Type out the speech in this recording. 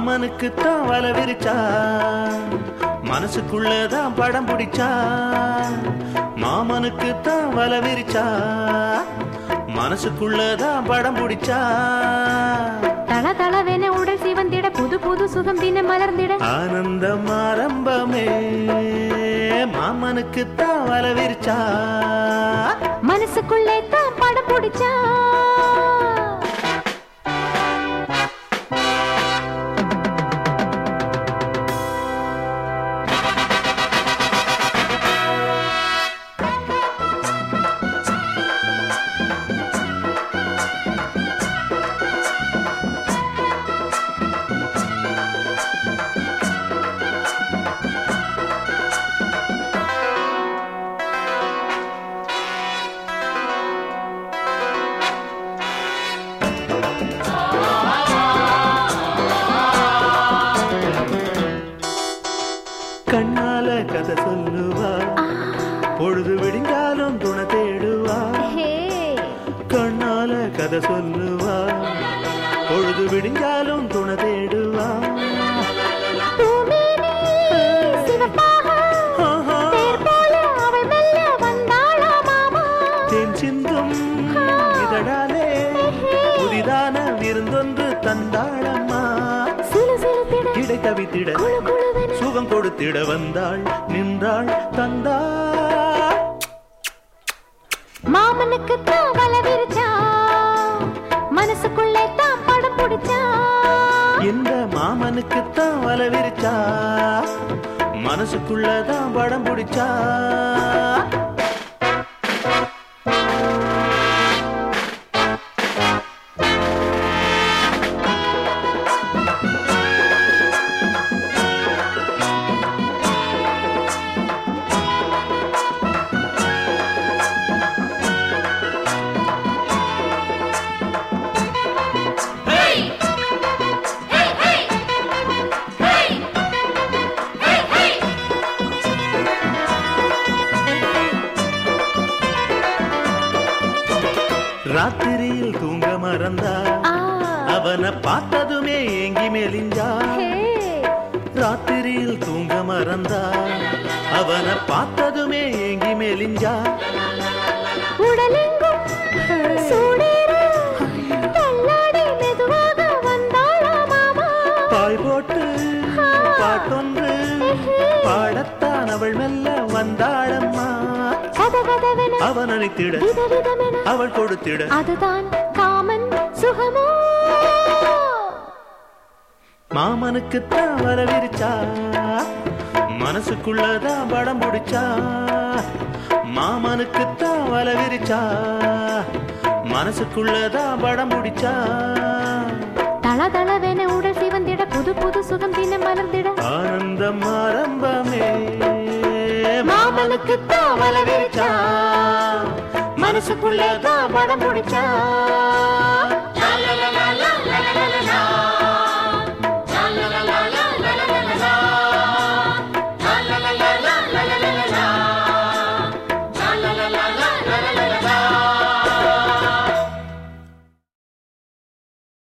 மாமனுக்கு தான் வலை விரிச்சா மனசுக்குள்ளதான் படம் பிடிச்சா மாமனுக்கு தான் வலை விரிச்சா மனசுக்குள்ளதான் படம் பிடிச்சா தள தளவென உடல் சிவந்திட புது புது சுகம் தினம் மலர்ந்திட ஆனந்தம் ஆரம்பமே மாமனுக்கு தான் வலை விரிச்சா மனசுக்குள்ளே தான் படம் பிடிச்சா கண்ணால கதை சொல்லுவா பொழுது விடிஞ்சாலும் துணை தேடுவா ஹே கண்ணால கதை சொல்லுவா பொழுது விடிஞ்சாலும் துணை தேடுவா பூமேனி சிவப்பாக ஆஹா, தேர் போல அவள் மெல்ல வந்தாளா மாமா தேன் சிந்தும் இதழாலே புதிதான விருந்தொன்று தந்தாளம்மா சிலு சிலுத்திட இடை தவித்திட குழு குழுவென சுகம் கொடுத்திட வந்தாள் நின்றாள் தந்தாள் மாமனுக்கு தான் வலை விரிச்சா மனசுக்குள்ளே தான் படம் பிடிச்சா இந்த மாமனுக்கு தான் வலை விரிச்சா மனசுக்குள்ளதான் படம் பிடிச்சா ராத்திரியில் தூங்க மறந்தா ஆ, அவனை பார்த்ததுமே ஏங்கி மெலிஞ்சா ஹே, ராத்திரியில் தூங்க மறந்தா அவனை பார்த்ததுமே ஏங்கி மெலிஞ்சா உடலெங்கும் சூடேற தள்ளாடி மெதுவாக வந்தாளா மாமா பாய் போட்டு பாட்டொன்று பாடத்தான் அவள் மெல்ல வந்தாளம்மா கதகதவென அவன் அணைத்திட விதவிதமென அவள் கொடுத்திட அதுதான் காமன் சுகமோ மாமனுக்கு தான் வரவிருச்சா மனசுக்குள்ளதான் படம் பிடிச்சா மாமனுக்கு தான் வரவிருச்சா மனசுக்குள்ளதான் படம் பிடிச்சா தள தளவென உடல் சிவந்திட புது புது சுகம் தினம் மலர்ந்திட ஆனந்தம் ஆரம்பமே மாமனுக்கு தான் வரவிருச்சா மனசுக்குள்ளதான் படம் பிடிச்சா